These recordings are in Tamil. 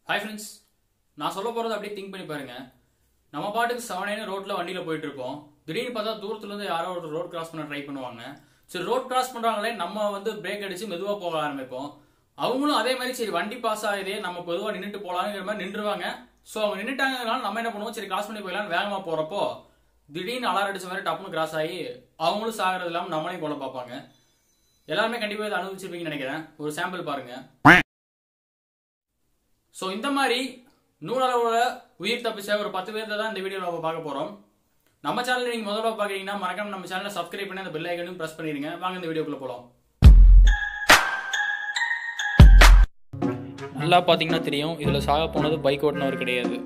ஹாய் ஃப்ரெண்ட்ஸ் நான் சொல்ல போகிறது அப்படியே திங்க் பண்ணி பாருங்க நம்ம பாட்டுக்கு செவனேன்னு ரோட்டில் வண்டியில் போயிட்டு இருப்போம் திடீர்னு பார்த்தா தூரத்துலேருந்து யாரோ ஒரு ரோட் கிராஸ் பண்ண ட்ரை பண்ணுவாங்க சரி ரோட் கிராஸ் பண்ணுறாங்களே நம்ம வந்து பிரேக் அடித்து மெதுவாக போக ஆரம்பிப்போம் அவங்களும் அதே மாதிரி சரி வண்டி பாஸ் ஆகுதே நம்ம பொதுவாக நின்றுட்டு போகலாங்கிற மாதிரி நின்றுவாங்க ஸோ அவங்க நின்றுட்டாங்கனால நம்ம என்ன பண்ணுவோம் சரி கிராஸ் பண்ணி போயிடலாம்னு வேகமாக போகிறப்போ திடீர்னு அலாரம் அடிச்ச மாதிரி டப்புனு கிராஸ் ஆகி அவங்களும் சாகிறது இல்லாமல் நம்மளையும் கொலை பார்ப்பாங்க எல்லாருமே கண்டிப்பாக இதை அனுபவிச்சிருப்பீங்கன்னு நினைக்கிறேன் ஒரு சாம்பிள் பாருங்க ஸோ இந்த மாதிரி நூலளவோட உயிர் தப்பிச்ச ஒரு பத்து பேர்த்த தான் இந்த வீடியோவில் நம்ம பார்க்க போகிறோம் நம்ம சேனல் நீங்கள் முதல்ல பார்க்குறீங்கன்னா மறக்காம நம்ம சேனலை சப்ஸ்கிரைப் பண்ணி அந்த பெல் ஐக்கனையும் ப்ரெஸ் பண்ணிடுங்க வாங்க இந்த வீடியோக்குள்ள போகலாம் நல்லா பார்த்தீங்கன்னா தெரியும் இதில் சாக போனது பைக் ஓட்டினவர் கிடையாது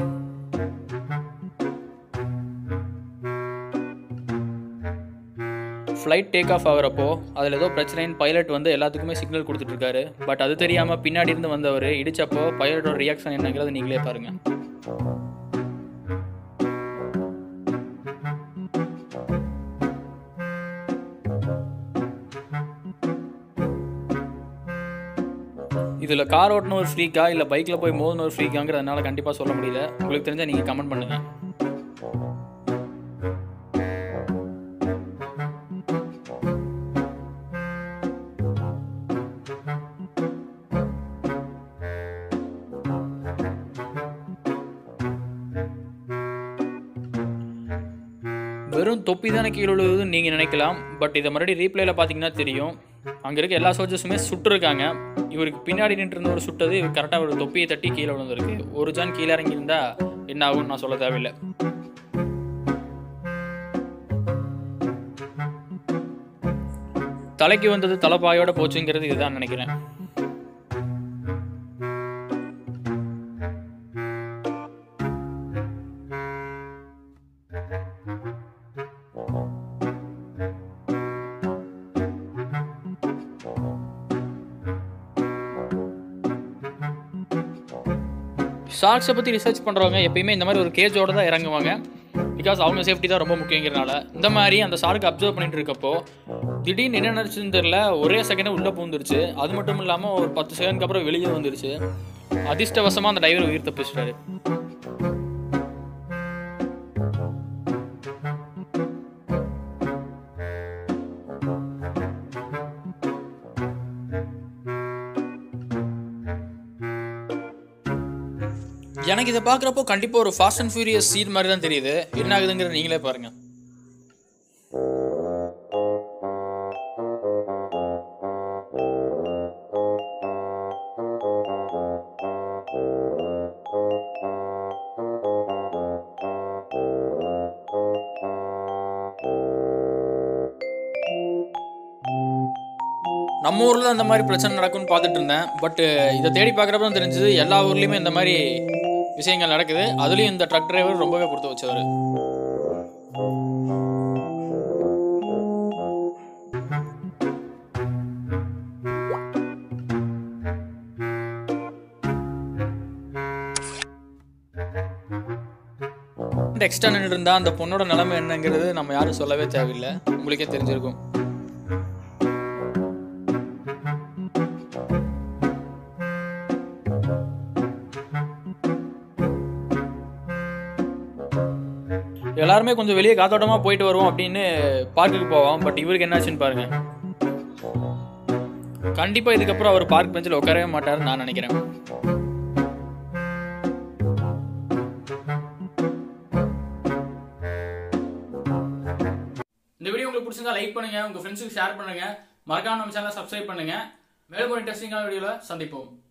ஃப்ளைட் டேக் ஆஃப் ஆகிறப்போ அதில் ஏதோ பிரச்சனைன்னு பைலட் வந்து எல்லாத்துக்குமே சிக்னல் கொடுத்துட்ருக்காரு பட் அது தெரியாமல் பின்னாடி இருந்து வந்தவர் இடிச்சப்போ பைலட்டோட ரியாக்ஷன் என்னங்கிறத நீங்களே பாருங்க இதில் கார் ஓட்டின ஒரு ஃப்ரீக்கா இல்லை பைக்கில் போய் மோதின ஒரு ஃப்ரீக்காங்கிறதுனால கண்டிப்பாக சொல்ல முடியல உங்களுக்கு தெரிஞ்சால் நீங்கள் கமெண்ட் பண்ணுங்கள் வெறும் தொப்பி தானே கீழே விழுவுதுன்னு நீங்கள் நினைக்கலாம் பட் இதை மறுபடியும் ரீப்ளேல பார்த்தீங்கன்னா தெரியும் அங்கே இருக்க எல்லா சோல்ஜர்ஸுமே சுட்டுருக்காங்க இவருக்கு பின்னாடி நின்று இருந்தவர் சுட்டது இவர் கரெக்டாக ஒரு தொப்பியை தட்டி கீழே விழுந்திருக்கு ஒரு ஜான் கீழே இறங்கியிருந்தா என்ன ஆகும்னு நான் சொல்ல தேவையில்லை தலைக்கு வந்தது தலைப்பாயோட போச்சுங்கிறது இதுதான் நினைக்கிறேன் ஷார்க்ஸை பற்றி ரிசர்ச் பண்ணுறவங்க எப்பயுமே இந்த மாதிரி ஒரு கேஜோட தான் இறங்குவாங்க பிகாஸ் அவங்க சேஃப்டி தான் ரொம்ப முக்கியங்கிறனால இந்த மாதிரி அந்த ஷார்க் அப்சர்வ் பண்ணிட்டு இருக்கப்போ திடீர்னு என்ன நினச்சுன்னு தெரில ஒரே செகண்டே உள்ளே பூந்துருச்சு அது மட்டும் இல்லாமல் ஒரு பத்து செகண்ட்க்கு அப்புறம் வெளியே வந்துருச்சு அதிர்ஷ்டவசமாக அந்த டிரைவர் உயிர் தப்பிச்சிட்டாரு எனக்கு இதை பார்க்குறப்போ கண்டிப்பாக ஒரு ஃபாஸ்ட் அண்ட் ஃபியூரியஸ் சீன் மாதிரி தான் தெரியுது என்ன ஆகுதுங்கிறத நீங்களே பாருங்க நம்ம ஊரில் தான் இந்த மாதிரி பிரச்சனை நடக்கும்னு பார்த்துட்டு இருந்தேன் பட் இதை தேடி பார்க்குறப்ப தான் தெரிஞ்சது எல்லா ஊர்லேயுமே இந்த மாதிரி விஷயங்கள் நடக்குது அதுலேயும் இந்த ட்ரக் டிரைவர் ரொம்பவே கொடுத்து வச்சவர் எக்ஸ்ட்ரா நின்று இருந்தா அந்த பொண்ணோட நிலைமை என்னங்கிறது நம்ம யாரும் சொல்லவே தேவையில்லை உங்களுக்கே தெரிஞ்சிருக்கும் எல்லாருமே கொஞ்சம் வெளியே காத்தோட்டமாக போயிட்டு வருவோம் அப்படின்னு பார்க்குக்கு போவோம் பட் இவருக்கு என்னாச்சுன்னு பாருங்க கண்டிப்பாக இதுக்கப்புறம் அவர் பார்க் பெஞ்சில் உட்காரவே மாட்டாருன்னு நான் நினைக்கிறேன் இந்த வீடியோ உங்களுக்கு பிடிச்சிருந்தா லைக் பண்ணுங்க உங்க ஃப்ரெண்ட்ஸுக்கு ஷேர் பண்ணுங்க மறக்காம நம்ம சேனலை சப்ஸ்கிரைப் பண்ணுங்க மேலும் ஒரு இன்ட்ரெஸ்டிங்கான வீடியோவில் சந்திப்போம்